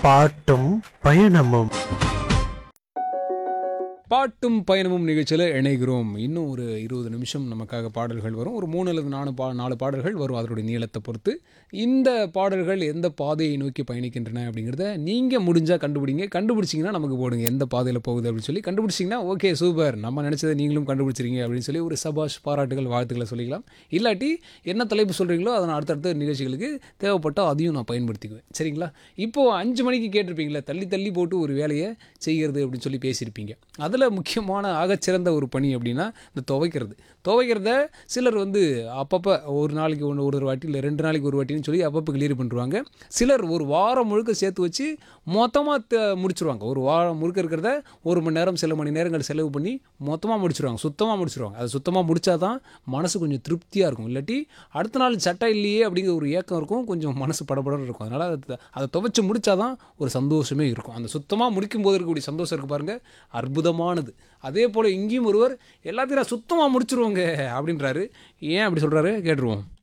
பாட்டும் பயணமும் பாட்டும் பயணமும் நிகழ்ச்சியில் இணைகிறோம் இன்னும் ஒரு இருபது நிமிஷம் நமக்காக பாடல்கள் வரும் ஒரு மூணு அல்லது நாலு பா நாலு பாடல்கள் வரும் அதனுடைய நீளத்தை பொறுத்து இந்த பாடல்கள் எந்த பாதையை நோக்கி பயணிக்கின்றன அப்படிங்கிறத நீங்கள் முடிஞ்சால் கண்டுபிடிங்க கண்டுபிடிச்சிங்கன்னா நமக்கு போடுங்க எந்த பாதையில் போகுது அப்படின்னு சொல்லி கண்டுபிடிச்சிங்கன்னா ஓகே சூப்பர் நம்ம நினச்சதை நீங்களும் கண்டுபிடிச்சிருங்க அப்படின்னு சொல்லி ஒரு சபாஷ் பாராட்டுகள் வாழ்த்துக்களை சொல்லிக்கலாம் இல்லாட்டி என்ன தலைப்பு சொல்கிறீங்களோ அதை நான் அடுத்தடுத்த நிகழ்ச்சிகளுக்கு தேவைப்பட்டால் அதையும் நான் பயன்படுத்திக்குவேன் சரிங்களா இப்போது அஞ்சு மணிக்கு கேட்டிருப்பீங்களா தள்ளி தள்ளி போட்டு ஒரு வேலையை செய்கிறது அப்படின்னு சொல்லி பேசியிருப்பீங்க அதில் முக்கியமான ஆகச்சிறந்த ஒரு பணி அப்படின்னா இந்த துவைக்கிறது துவைக்கிறத சிலர் வந்து அப்பப்போ ஒரு நாளைக்கு ஒன்று ஒரு வாட்டி இல்லை ரெண்டு நாளைக்கு ஒரு வாட்டின்னு சொல்லி அப்பப்போ கிளியர் பண்ணிருவாங்க சிலர் ஒரு வாரம் முழுக்க சேர்த்து வச்சு மொத்தமாக முடிச்சிருவாங்க ஒரு வாரம் முழுக்க இருக்கிறத ஒரு மணி நேரம் சில மணி நேரங்கள் செலவு பண்ணி மொத்தமாக முடிச்சிருவாங்க சுத்தமாக முடிச்சிருவாங்க அது சுத்தமாக முடிச்சாதான் மனசு கொஞ்சம் திருப்தியாக இருக்கும் இல்லாட்டி அடுத்த நாள் சட்டை இல்லையே அப்படிங்கிற ஒரு ஏக்கம் இருக்கும் கொஞ்சம் மனசு படபடன்னு இருக்கும் அதனால் அதை அதை துவைச்சு முடிச்சாதான் ஒரு சந்தோஷமே இருக்கும் அந்த சுத்தமாக முடிக்கும் போது இருக்கக்கூடிய சந்தோஷம் இருக்கு பாருங்க அற்புதமானது அதே போல் இங்கேயும் ஒருவர் எல்லாத்தையும் நான் சுத்தமாக முடிச்சிருவோங்க அப்படின்றாரு ஏன் அப்படி சொல்கிறாரு கேட்டுருவோம்